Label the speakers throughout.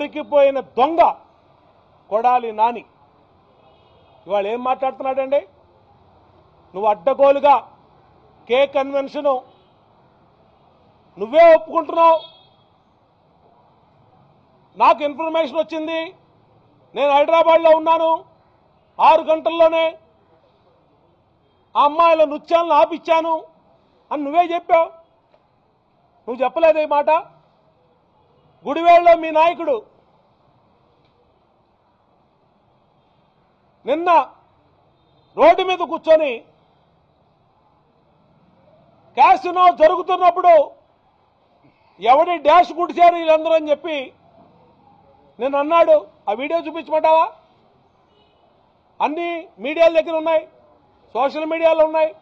Speaker 1: వణికిపోయిన దొంగ కొడాలి నాని ఇవాళ ఏం మాట్లాడుతున్నాడండి నువ్వు అడ్డగోలుగా కే కన్వెన్షను నువ్వే ఒప్పుకుంటున్నావు నాకు ఇన్ఫర్మేషన్ వచ్చింది నేను హైదరాబాద్లో ఉన్నాను ఆరు గంటల్లోనే ఆ అమ్మాయిల నృత్యాలను ఆపిచ్చాను అని నువ్వే చెప్పావు నువ్వు చెప్పలేదు ఈ మాట గుడివేళ్ళలో మీ నాయకుడు నిన్న రోడ్డు మీద కూర్చొని క్యాసినో జరుగుతున్నప్పుడు ఎవడి డాష్ గుడిచారు వీళ్ళందరూ అని చెప్పి నేను అన్నాడు ఆ వీడియో చూపించమంటావా అన్ని మీడియాల దగ్గర ఉన్నాయి సోషల్ మీడియాలో ఉన్నాయి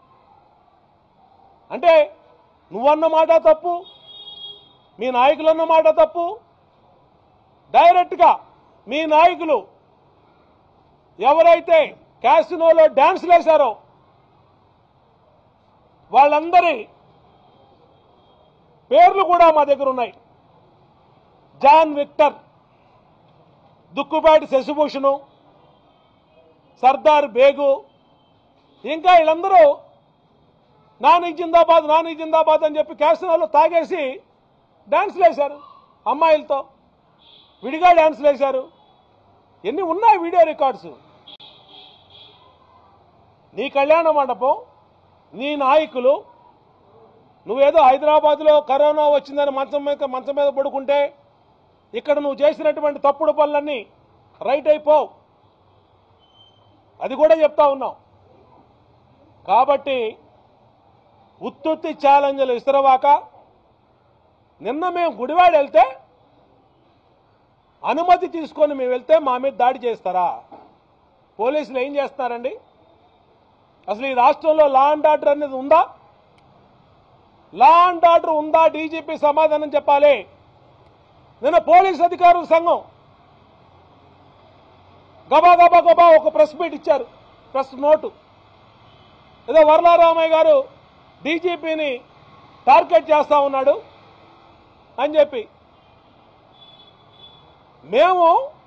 Speaker 1: అంటే నువ్వన్న మాట తప్పు మీ నాయకులు అన్న మాట తప్పు డైరెక్ట్గా మీ నాయకులు ఎవరైతే క్యాసినోలో డాన్స్లు వేశారో వాళ్ళందరి పేర్లు కూడా మా దగ్గర ఉన్నాయి జాన్ విక్టర్ దుక్కుపాటి శశిభూషణు సర్దార్ బేగు ఇంకా వీళ్ళందరూ నాని జిందాబాద్ నాని జిందాబాద్ అని చెప్పి క్యాసినోలో తాగేసి డాన్స్లు వేశారు అమ్మాయిలతో విడిగా డాన్స్లు వేశారు ఎన్ని ఉన్నాయి వీడియో రికార్డ్స్ నీ కళ్యాణ మండపం నీ నాయకులు నువ్వేదో హైదరాబాద్లో కరోనా వచ్చిందని మంచం మీద మంచం మీద పడుకుంటే ఇక్కడ నువ్వు చేసినటువంటి తప్పుడు పనులన్నీ రైట్ అయిపోవు అది కూడా చెప్తా ఉన్నాం కాబట్టి ఉత్తుత్తి ఛాలెంజ్లు ఇస్తరవాక నిన్న మేము గుడివాడ వెళ్తే అనుమతి తీసుకొని మేము వెళ్తే మా మీద దాడి చేస్తారా పోలీసులు ఏం చేస్తున్నారండి అసలు ఈ రాష్ట్రంలో లా అండ్ ఆర్డర్ అనేది ఉందా లా అండ్ ఆర్డర్ ఉందా డీజీపీ సమాధానం చెప్పాలి నిన్న పోలీస్ అధికారుల సంఘం గబా గబా గబా ఒక ప్రెస్ మీట్ ఇచ్చారు ప్రెస్ నోటు ఏదో వరలారామయ్య గారు డీజీపీని టార్గెట్ చేస్తా ఉన్నాడు అని చెప్పి మేము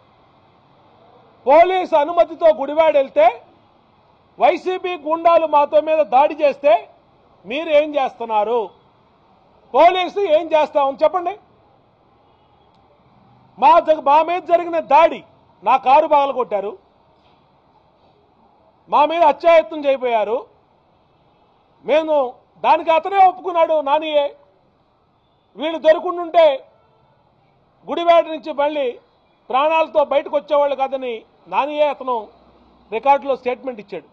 Speaker 1: పోలీసు అనుమతితో గుడివాడ వెళ్తే వైసీపీ గుండాలు మాతో మీద దాడి చేస్తే మీరు ఏం చేస్తున్నారు పోలీసు ఏం చేస్తామని చెప్పండి మా జగ- మా మీద జరిగిన దాడి నా కారు పగలగొట్టారు మా మీద అత్యాయత్నం చేయబోయారు మేము దానికి అతనే ఒప్పుకున్నాడు నానియే వీళ్ళు దొరుకుంటుంటే గుడివాడ నుంచి మళ్ళీ ప్రాణాలతో బయటకు వచ్చేవాళ్ళు కాదని నానియే అతను రికార్డులో స్టేట్మెంట్ ఇచ్చాడు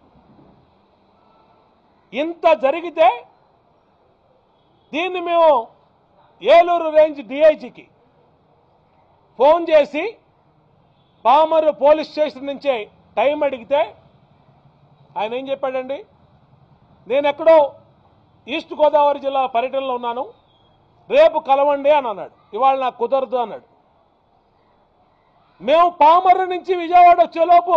Speaker 1: ఇంత జరిగితే దీన్ని మేము ఏలూరు రేంజ్ డిఐజీకి ఫోన్ చేసి పామర్ పోలీస్ స్టేషన్ నుంచే టైం అడిగితే ఆయన ఏం చెప్పాడండి నేను ఎక్కడో ఈస్ట్ గోదావరి జిల్లా పర్యటనలో ఉన్నాను రేపు కలవండి అని అన్నాడు ఇవాళ నాకు కుదరదు అన్నాడు మేము పామర్రు నుంచి విజయవాడ వచ్చేలోపు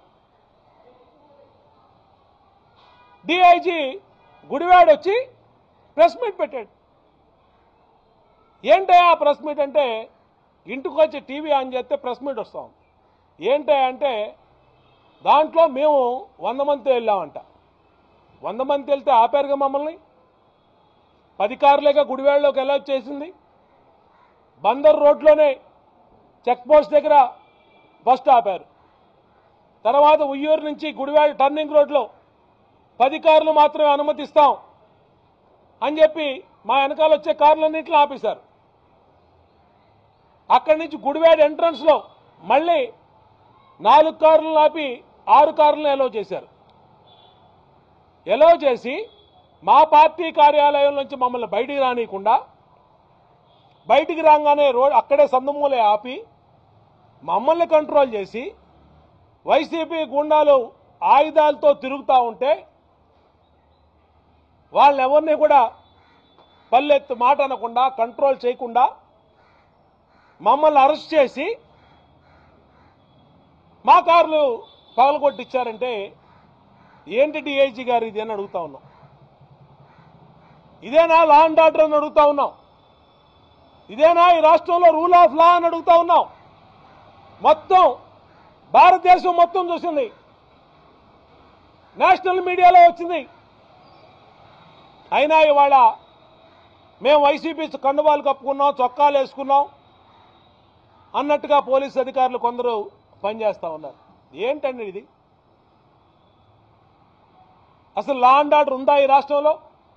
Speaker 1: డిఐజీ గుడివాడ వచ్చి ప్రెస్ మీట్ పెట్టాడు ఏంటే ఆ ప్రెస్ మీట్ అంటే ఇంటికి వచ్చి టీవీ ఆన్ చేస్తే ప్రెస్ మీట్ వస్తాం ఏంటే అంటే దాంట్లో మేము వంద మందితో వెళ్ళామంట వంద మంది వెళ్తే ఆపారుగా మమ్మల్ని పది కార్లేగా గుడివాడలోకి ఎలా చేసింది బందర్ రోడ్లోనే చెక్ పోస్ట్ దగ్గర ఫస్ట్ ఆపారు తర్వాత ఉయ్యూరు నుంచి గుడివాడ టర్నింగ్ రోడ్లో పది కార్లు మాత్రమే అనుమతిస్తాం అని చెప్పి మా వెనకాల వచ్చే కార్లన్నింటిలో ఆపేశారు అక్కడి నుంచి గుడివాడ ఎంట్రన్స్ లో మళ్ళీ నాలుగు కార్లను ఆపి ఆరు కార్లను ఎలో చేశారు ఎలో చేసి మా పార్టీ కార్యాలయం నుంచి మమ్మల్ని బయటికి రానియకుండా బయటికి రాగానే రోడ్ అక్కడే సందుమూలే ఆపి మమ్మల్ని కంట్రోల్ చేసి వైసీపీ గుండాలు ఆయుధాలతో తిరుగుతూ ఉంటే వాళ్ళని ఎవరిని కూడా పల్లెత్తు మాట అనకుండా కంట్రోల్ చేయకుండా మమ్మల్ని అరెస్ట్ చేసి మా కార్లు పగలగొట్టిచ్చారంటే ఏంటి డిఐజీ గారు ఇది అని అడుగుతా ఉన్నాం ఇదేనా లా అండ్ ఆర్డర్ అని అడుగుతా ఉన్నాం ఇదేనా ఈ రాష్ట్రంలో రూల్ ఆఫ్ లా అని అడుగుతా ఉన్నాం మొత్తం భారతదేశం మొత్తం చూసింది నేషనల్ మీడియాలో వచ్చింది అయినా ఇవాళ మేము వైసీపీ కండువాలు కప్పుకున్నాం చొక్కాలు వేసుకున్నాం అన్నట్టుగా పోలీసు అధికారులు కొందరు పనిచేస్తా ఉన్నారు ఏంటండి ఇది అసలు లా అండ్ ఆర్డర్ ఉందా ఈ రాష్ట్రంలో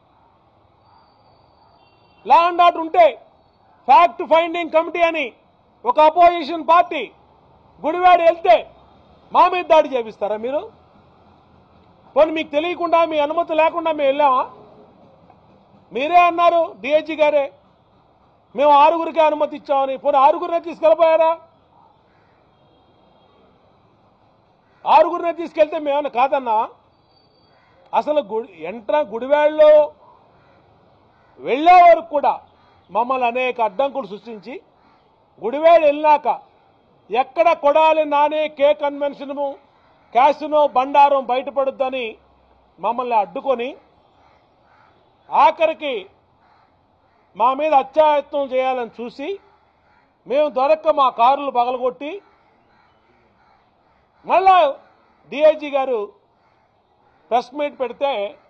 Speaker 1: లా అండ్ ఆర్డర్ ఉంటే ఫ్యాక్ట్ ఫైండింగ్ కమిటీ అని ఒక అపోజిషన్ పార్టీ గుడివాడ వెళ్తే మా మీద దాడి చేపిస్తారా మీరు పోనీ మీకు తెలియకుండా మీ అనుమతి లేకుండా మేము వెళ్ళామా మీరే అన్నారు డిఐజీ గారే మేము ఆరుగురికి అనుమతి ఇచ్చామని పోనీ ఆరుగురినే తీసుకెళ్ళిపోయారా ఆరుగురినే తీసుకెళ్తే మేమన్నా కాదన్నా అసలు గుడి ఎంట్ర గుడివాడలో వెళ్ళే వరకు కూడా మమ్మల్ని అనేక అడ్డంకులు సృష్టించి గుడివాడ వెళ్ళాక ఎక్కడ కొడాలి నానే కే కన్వెన్షను క్యాసినో బండారం బయటపడుద్దని మమ్మల్ని అడ్డుకొని ఆఖరికి మా మీద అత్యాయత్నం చేయాలని చూసి మేము దొరక్క మా కారులు పగలగొట్టి మళ్ళా డిఐజీ గారు ప్రెస్ మీట్ పెడితే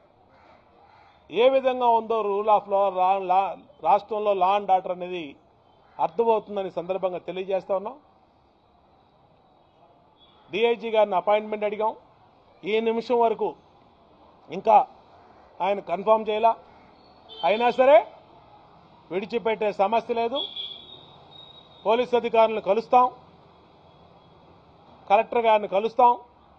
Speaker 1: ఏ విధంగా ఉందో రూల్ ఆఫ్ లా లా- లా- రాష్ట్రంలో లా అండ్ ఆర్డర్ అనేది అర్థమవుతుందని సందర్భంగా తెలియజేస్తా ఉన్నాం డిఐజీ గారిని అపాయింట్మెంట్ అడిగాం ఈ నిమిషం వరకు ఇంకా ఆయన కన్ఫర్మ్ చేయాల అయినా సరే విడిచిపెట్టే సమస్య లేదు పోలీస్ అధికారులను కలుస్తాం కలెక్టర్ గారిని కలుస్తాం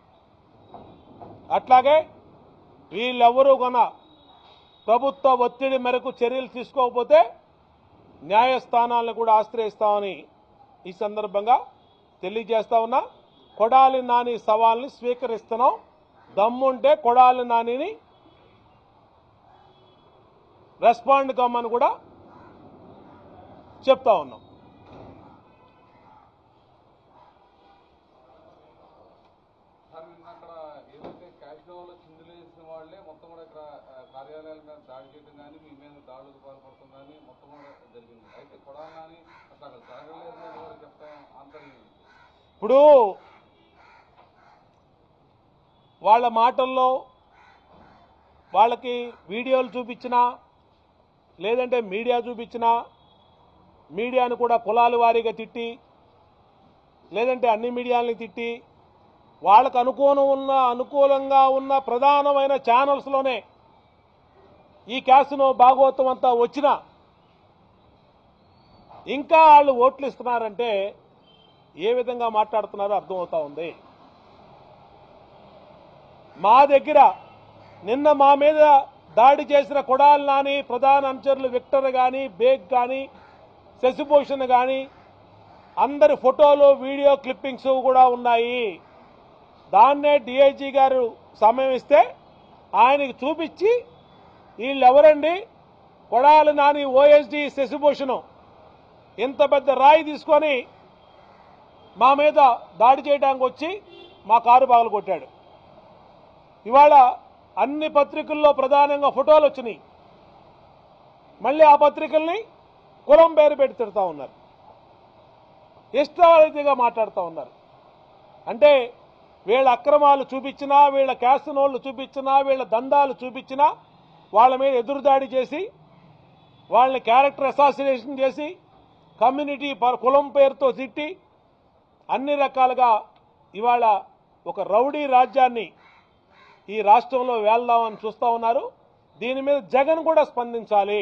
Speaker 1: అట్లాగే వీళ్ళెవరూ కొన ప్రభుత్వ ఒత్తిడి మేరకు చర్యలు తీసుకోకపోతే న్యాయస్థానాలను కూడా ఆశ్రయిస్తామని ఈ సందర్భంగా తెలియజేస్తా ఉన్నా కొడాలి నాని సవాల్ని స్వీకరిస్తున్నాం దమ్ముంటే కొడాలి నానిని రెస్పాండ్ కమ్మని కూడా చెప్తా ఉన్నాం
Speaker 2: సార్ నిన్న అక్కడ ఏదైతే క్యాష్ డోలో చిందులు వేసిన వాళ్ళే మొత్తం కూడా ఇక్కడ ఆ, కార్యాలయాల మీద దాడి చేయడం కానీ మీ మీద దాడులకు పాల్పడటం కానీ మొత్తం కూడా జరిగింది అయితే కొడాలి కానీ అసలు అక్కడ జరగలేదు అని కూడా చెప్తాం ఆంతర్యం ఏంటి?
Speaker 1: ఇప్పుడు వాళ్ళ మాటల్లో వాళ్ళకి వీడియోలు చూపించినా లేదంటే మీడియా చూపించినా మీడియాను కూడా కులాల వారీగా తిట్టి లేదంటే అన్ని మీడియాలని తిట్టి వాళ్ళకు అనుకూలం ఉన్న అనుకూలంగా ఉన్న ప్రధానమైన ఛానల్స్లోనే ఈ క్యాసును భాగవతం అంతా వచ్చినా ఇంకా వాళ్ళు ఓట్లు ఇస్తున్నారంటే ఏ విధంగా మాట్లాడుతున్నారో అర్థమవుతా ఉంది మా దగ్గర నిన్న మా మీద దాడి చేసిన కొడాలి నాని ప్రధాన అనుచరులు విక్టర్ కానీ బేగ్ కానీ శశిభూషణ్ కానీ అందరి ఫోటోలు వీడియో క్లిప్పింగ్స్ కూడా ఉన్నాయి దాన్నే డిఐజీ గారు సమయం ఇస్తే ఆయనకి చూపించి వీళ్ళు ఎవరండి కొడాలి నాని ఓఎస్డి శశిభూషణం ఇంత పెద్ద రాయి తీసుకొని మా మీద దాడి చేయడానికి వచ్చి మా కారు పగలు కొట్టాడు ఇవాళ అన్ని పత్రికల్లో ప్రధానంగా ఫోటోలు వచ్చినాయి మళ్ళీ ఆ పత్రికల్ని కులం పేరు పెట్టి తిడతా ఉన్నారు ఇష్టారీతిగా మాట్లాడుతూ ఉన్నారు అంటే వీళ్ళ అక్రమాలు చూపించినా వీళ్ళ క్యాస్టనోళ్ళు చూపించినా వీళ్ళ దందాలు చూపించినా వాళ్ళ మీద ఎదురుదాడి చేసి వాళ్ళని క్యారెక్టర్ అసాసినేషన్ చేసి కమ్యూనిటీ ప- కులం పేరుతో తిట్టి అన్ని రకాలుగా ఇవాళ ఒక రౌడీ రాజ్యాన్ని ఈ రాష్ట్రంలో వేల్దామని చూస్తా ఉన్నారు దీని మీద జగన్ కూడా స్పందించాలి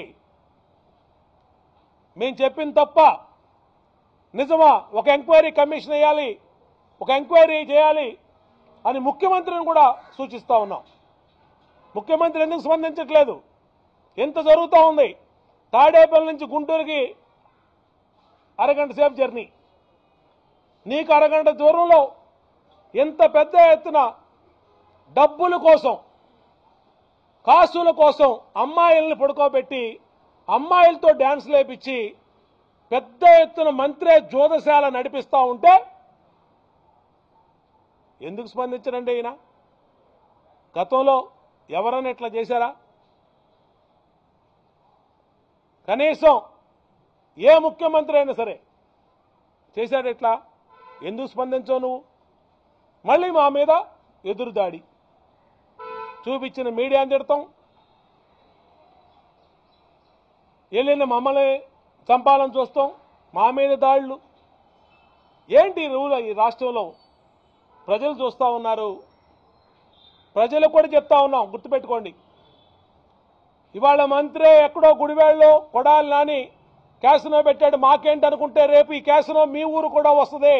Speaker 1: మేము చెప్పింది తప్ప నిజమా ఒక ఎంక్వైరీ కమిషన్ వేయాలి ఒక ఎంక్వైరీ చేయాలి అని ముఖ్యమంత్రిని కూడా సూచిస్తా ఉన్నాం ముఖ్యమంత్రి ఎందుకు స్పందించట్లేదు ఎంత జరుగుతూ ఉంది తాడేపల్లి నుంచి గుంటూరుకి అరగంట సేపు జర్నీ నీకు అరగంట దూరంలో ఎంత పెద్ద ఎత్తున డబ్బుల కోసం కాసుల కోసం అమ్మాయిల్ని పడుకోబెట్టి అమ్మాయిలతో డ్యాన్స్ లేపించి పెద్ద ఎత్తున మంత్రే జోదశాల నడిపిస్తా ఉంటే ఎందుకు స్పందించరండి ఈయన గతంలో ఎవరైనా ఇట్లా చేశారా కనీసం ఏ ముఖ్యమంత్రి అయినా సరే చేశాడు ఇట్లా ఎందుకు స్పందించవు నువ్వు మళ్ళీ మా మీద ఎదురుదాడి చూపించిన మీడియాని తిడతాం వెళ్ళిన మమ్మల్ని చంపాలని చూస్తాం మా మీద దాడులు ఏంటి ఈ రూల్ ఈ రాష్ట్రంలో ప్రజలు చూస్తూ ఉన్నారు ప్రజలకు కూడా చెప్తా ఉన్నాం గుర్తుపెట్టుకోండి ఇవాళ మంత్రి ఎక్కడో గుడివాడలో కొడాలి నాని క్యాసినో పెట్టాడు మాకేంటి అనుకుంటే రేపు ఈ క్యాసినో మీ ఊరు కూడా వస్తుంది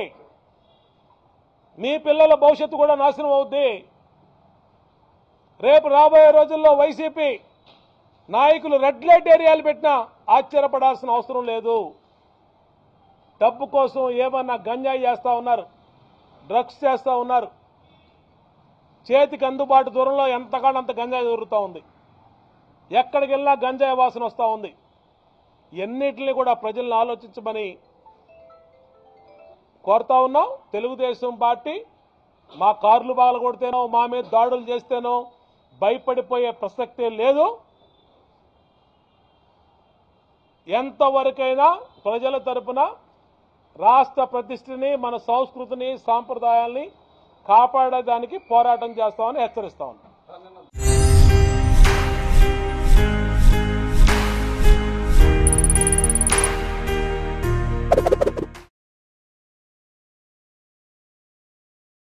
Speaker 1: మీ పిల్లల భవిష్యత్తు కూడా నాశనం అవుద్ది రేపు రాబోయే రోజుల్లో వైసీపీ నాయకులు రెడ్ లైట్ ఏరియాలు పెట్టినా ఆశ్చర్యపడాల్సిన అవసరం లేదు డబ్బు కోసం ఏమన్నా గంజాయి చేస్తా ఉన్నారు డ్రగ్స్ చేస్తా ఉన్నారు చేతికి అందుబాటు దూరంలో ఎంతకాడంత గంజాయి దొరుకుతూ ఉంది ఎక్కడికి వెళ్ళినా గంజాయి వాసన వస్తూ ఉంది ఎన్నిటిని కూడా ప్రజలను ఆలోచించమని కోరుతా ఉన్నాం తెలుగుదేశం పార్టీ మా కార్లు బాగలు కొడితేనో మా మీద దాడులు చేస్తేనో భయపడిపోయే ప్రసక్తే లేదు ఎంతవరకైనా ప్రజల తరపున రాష్ట్ర ప్రతిష్టని మన సంస్కృతిని సాంప్రదాయాల్ని కాపాడడానికి పోరాటం చేస్తామని హెచ్చరిస్తా ఉన్నాం